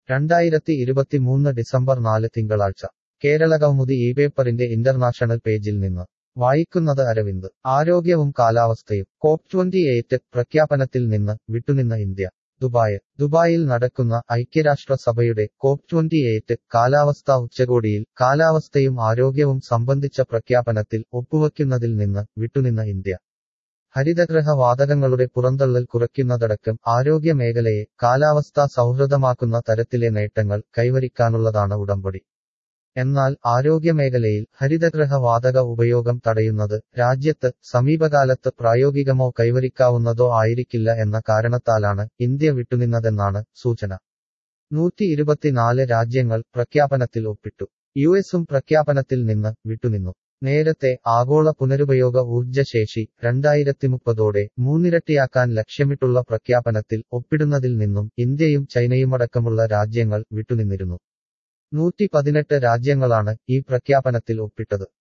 രണ്ടായിരത്തി ഇരുപത്തിമൂന്ന് ഡിസംബർ നാല് തിങ്കളാഴ്ച കേരള കൗമുദി ഈ പേപ്പറിന്റെ ഇന്റർനാഷണൽ പേജിൽ നിന്ന് വായിക്കുന്നത് അരവിന്ദ് ആരോഗ്യവും കാലാവസ്ഥയും കോപ്പ് ട്വന്റി എയ്റ്റ് പ്രഖ്യാപനത്തിൽ നിന്ന് വിട്ടുനിന്ന ഇന്ത്യ ദുബായ് ദുബായിൽ നടക്കുന്ന ഐക്യരാഷ്ട്രസഭയുടെ കോപ്പ് ട്വന്റി എയ്റ്റ് കാലാവസ്ഥാ ഉച്ചകോടിയിൽ കാലാവസ്ഥയും ആരോഗ്യവും സംബന്ധിച്ച പ്രഖ്യാപനത്തിൽ ഒപ്പുവയ്ക്കുന്നതിൽ നിന്ന് വിട്ടുനിന്ന ഇന്ത്യ ഹരിതഗ്രഹ വാതകങ്ങളുടെ പുറന്തള്ളൽ കുറയ്ക്കുന്നതടക്കം ആരോഗ്യ മേഖലയെ കാലാവസ്ഥാ സൗഹൃദമാക്കുന്ന തരത്തിലെ നേട്ടങ്ങൾ കൈവരിക്കാനുള്ളതാണ് ഉടമ്പടി എന്നാൽ ആരോഗ്യമേഖലയിൽ ഹരിതഗ്രഹ വാതക ഉപയോഗം തടയുന്നത് രാജ്യത്ത് സമീപകാലത്ത് പ്രായോഗികമോ കൈവരിക്കാവുന്നതോ ആയിരിക്കില്ല എന്ന കാരണത്താലാണ് ഇന്ത്യ വിട്ടുനിന്നതെന്നാണ് സൂചന നൂറ്റി ഇരുപത്തിനാല് രാജ്യങ്ങൾ പ്രഖ്യാപനത്തിൽ ഒപ്പിട്ടു യു എസും പ്രഖ്യാപനത്തിൽ നിന്ന് വിട്ടുനിന്നു നേരത്തെ ആഗോള പുനരുപയോഗ ഊർജ്ജശേഷി രണ്ടായിരത്തി മുപ്പതോടെ മൂന്നിരട്ടിയാക്കാൻ ലക്ഷ്യമിട്ടുള്ള പ്രഖ്യാപനത്തിൽ ഒപ്പിടുന്നതിൽ നിന്നും ഇന്ത്യയും ചൈനയുമടക്കമുള്ള രാജ്യങ്ങൾ വിട്ടുനിന്നിരുന്നു നൂറ്റി പതിനെട്ട് രാജ്യങ്ങളാണ് ഈ പ്രഖ്യാപനത്തിൽ ഒപ്പിട്ടത്